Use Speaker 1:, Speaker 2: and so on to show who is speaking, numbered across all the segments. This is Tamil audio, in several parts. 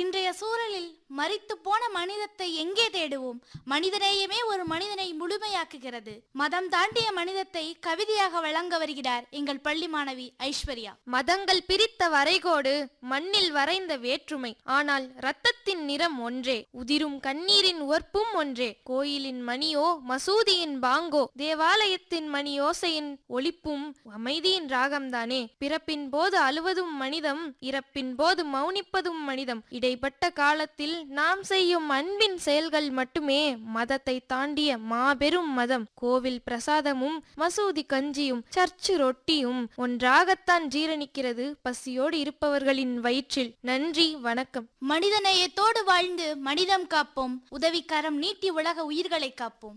Speaker 1: இன்றைய சூழலில் மரித்து போன மனிதத்தை எங்கே தேடுவோம் மனிதநேயமே ஒரு மனிதனை முழுமையாக்குகிறது மதம் தாண்டிய மனிதத்தை கவிதையாக வழங்க வருகிறார் எங்கள் பள்ளி மாணவி ஐஸ்வர்யா
Speaker 2: மதங்கள் பிரித்த வரைகோடு மண்ணில் வரைந்த வேற்றுமை ஆனால் இரத்தத்தின் நிறம் ஒன்றே உதிரும் கண்ணீரின் உவர்ப்பும் ஒன்றே கோயிலின் மணியோ மசூதியின் பாங்கோ தேவாலயத்தின் மணியோசையின் ஒலிப்பும் அமைதியின் ராகம்தானே பிறப்பின் போது அழுவதும் மனிதம் இறப்பின் போது மௌனிப்பதும் மனிதம் இடைப்பட்ட காலத்தில் நாம் செய்யும் அன்பின் செயல்கள் மட்டுமே மதத்தை தாண்டிய மாபெரும் மதம் கோவில் பிரசாதமும் மசூதி கஞ்சியும் சர்ச்சு ரொட்டியும் ஒன்றாகத்தான் ஜீரணிக்கிறது பசியோடு இருப்பவர்களின் வயிற்றில் நன்றி வணக்கம்
Speaker 1: மனிதநேயத்தோடு வாழ்ந்து மனிதம் காப்போம் உதவிக்கரம் நீட்டி உலக உயிர்களை காப்போம்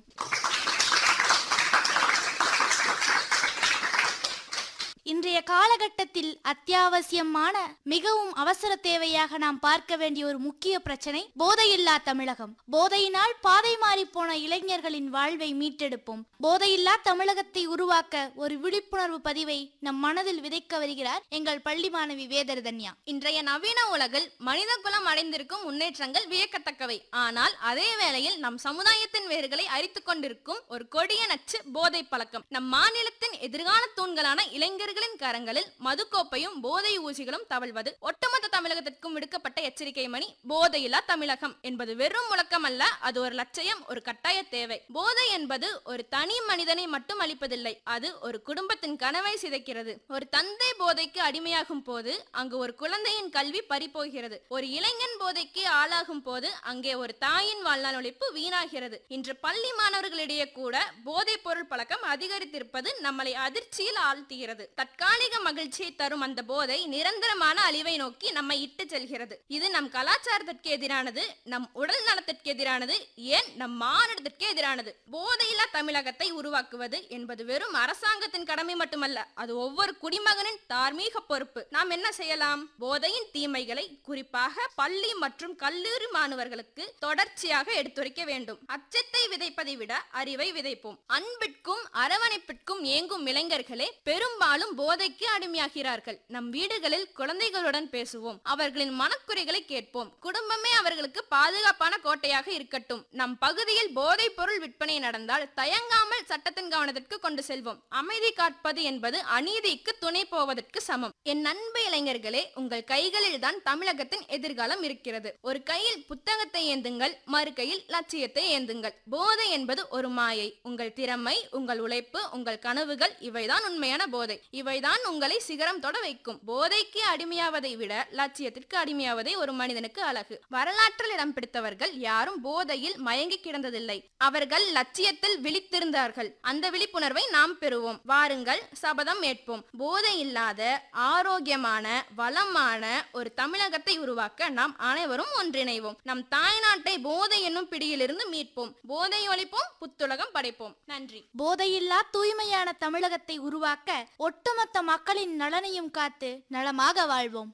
Speaker 1: இன்றைய காலகட்டத்தில் அத்தியாவசியமான மிகவும் அவசர தேவையாக நாம் பார்க்க வேண்டிய ஒரு முக்கிய பிரச்சனை போதையில்லா தமிழகம் போதையினால் பாதை மாறி போன இளைஞர்களின் வாழ்வை மீட்டெடுப்போம் போதையில்லா தமிழகத்தை உருவாக்க ஒரு விழிப்புணர்வு பதிவை நம் மனதில் விதைக்க வருகிறார் எங்கள் பள்ளி மாணவி வேதர்தன்யா
Speaker 3: இன்றைய நவீன உலகில் மனித குலம் அடைந்திருக்கும் முன்னேற்றங்கள் வியக்கத்தக்கவை ஆனால் அதே வேளையில் நம் சமுதாயத்தின் வேர்களை அரித்துக் கொண்டிருக்கும் ஒரு கொடிய நச்சு போதை பழக்கம் நம் மாநிலத்தின் எதிர்கால தூண்களான இளைஞர்களின் கரங்களில் மதுக்கோப்பையும் போதை ஊசிகளும் தவழ்வது ஒட்டுமொத்த தமிழகத்திற்கும் விடுக்கப்பட்ட எச்சரிக்கை மணி போதையில்லா தமிழகம் என்பது வெறும் முழக்கம் அல்ல அது ஒரு லட்சியம் ஒரு கட்டாய தேவை போதை என்பது ஒரு தனி மனிதனை மட்டும் அளிப்பதில்லை அது ஒரு குடும்பத்தின் கனவை சிதைக்கிறது ஒரு தந்தை போதைக்கு அடிமையாகும் போது அங்கு ஒரு குழந்தையின் கல்வி பறிபோகிறது ஒரு இளைஞன் போதைக்கு ஆளாகும் போது அங்கே ஒரு தாயின் வாழ்நாள் உழைப்பு வீணாகிறது இன்று பள்ளி மாணவர்களிடையே கூட போதைப் பொருள் பழக்கம் அதிகரித்திருப்பது நம்மளை அதிர்ச்சியில் ஆழ்த்துகிறது தற்காலிக மகிழ்ச்சியை தரும் அந்த போதை நிரந்தரமான அழிவை நோக்கி நம்மை இட்டு செல்கிறது இது நம் கலாச்சாரத்திற்கு எதிரானது நம் உடல் நலத்திற்கு எதிரானது ஏன் நம் மாநிலத்திற்கு எதிரானது போதையில்லா தமிழகத்தை உருவாக்குவது என்பது வெறும் அரசாங்கத்தின் கடமை மட்டுமல்ல அது ஒவ்வொரு குடிமகனின் தார்மீக பொறுப்பு நாம் என்ன செய்யலாம் போதையின் தீமைகளை குறிப்பாக பள்ளி மற்றும் கல்லூரி மாணவர்களுக்கு தொடர்ச்சியாக எடுத்துரைக்க வேண்டும் அச்சத்தை விதைப்பதை விட அறிவை விதைப்போம் அன்பிற்கும் அரவணைப்பிற்கும் ஏங்கும் இளைஞர்களே பெரும்பாலும் போதைக்கு அடிமையாகிறார்கள் நம் வீடுகளில் குழந்தைகளுடன் பேசுவோம் அவர்களின் மனக்குறைகளை கேட்போம் குடும்பமே அவர்களுக்கு பாதுகாப்பான கோட்டையாக இருக்கட்டும் நம் பகுதியில் போதைப் பொருள் விற்பனை நடந்தால் தயங்காமல் சட்டத்தின் கவனத்திற்கு கொண்டு செல்வோம் அமைதி காட்பது என்பது அநீதிக்கு துணை போவதற்கு சமம் என் அன்பு இளைஞர்களே உங்கள் கைகளில் தான் தமிழகத்தின் எதிர்காலம் இருக்கிறது ஒரு கையில் புத்தகத்தை ஏந்துங்கள் மறு கையில் லட்சியத்தை ஏந்துங்கள் போதை என்பது ஒரு மாயை உங்கள் திறமை உங்கள் உழைப்பு உங்கள் கனவுகள் இவைதான் உண்மையான போதை இவைதான் உங்களை சிகரம் தொட வைக்கும் போதைக்கு அடிமையாவதை விட லட்சியத்திற்கு அடிமையாவதே ஒரு மனிதனுக்கு அழகு வரலாற்றில் இடம் பிடித்தவர்கள் யாரும் போதையில் மயங்கி கிடந்ததில்லை அவர்கள் லட்சியத்தில் விழித்திருந்தார்கள் அந்த விழிப்புணர்வை நாம் பெறுவோம் வாருங்கள் சபதம் ஏற்போம் போதை இல்லாத ஆரோக்கியமான வளமான ஒரு தமிழகத்தை உருவாக்க நாம் அனைவரும் ஒன்றிணைவோம் நம் தாய்நாட்டை போதை என்னும் பிடியிலிருந்து மீட்போம் போதை ஒழிப்போம் புத்துலகம் படைப்போம் நன்றி
Speaker 1: போதையில்லா தூய்மையான தமிழகத்தை உருவாக்க ஒட்டுமொத்த மக்களின் நலனையும் காத்து நலமாக வாழ்வோம்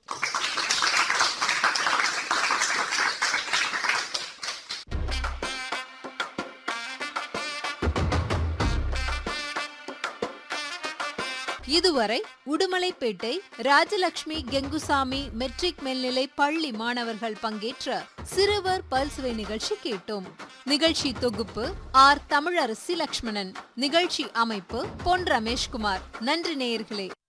Speaker 4: இதுவரை உடுமலைப்பேட்டை ராஜலட்சுமி கெங்குசாமி மெட்ரிக் மேல்நிலை பள்ளி மாணவர்கள் பங்கேற்ற சிறுவர் பல்சுவை நிகழ்ச்சி கேட்டோம் நிகழ்ச்சி தொகுப்பு ஆர் தமிழரசி லக்ஷ்மணன் நிகழ்ச்சி அமைப்பு பொன் ரமேஷ்குமார் நன்றி நேயர்களே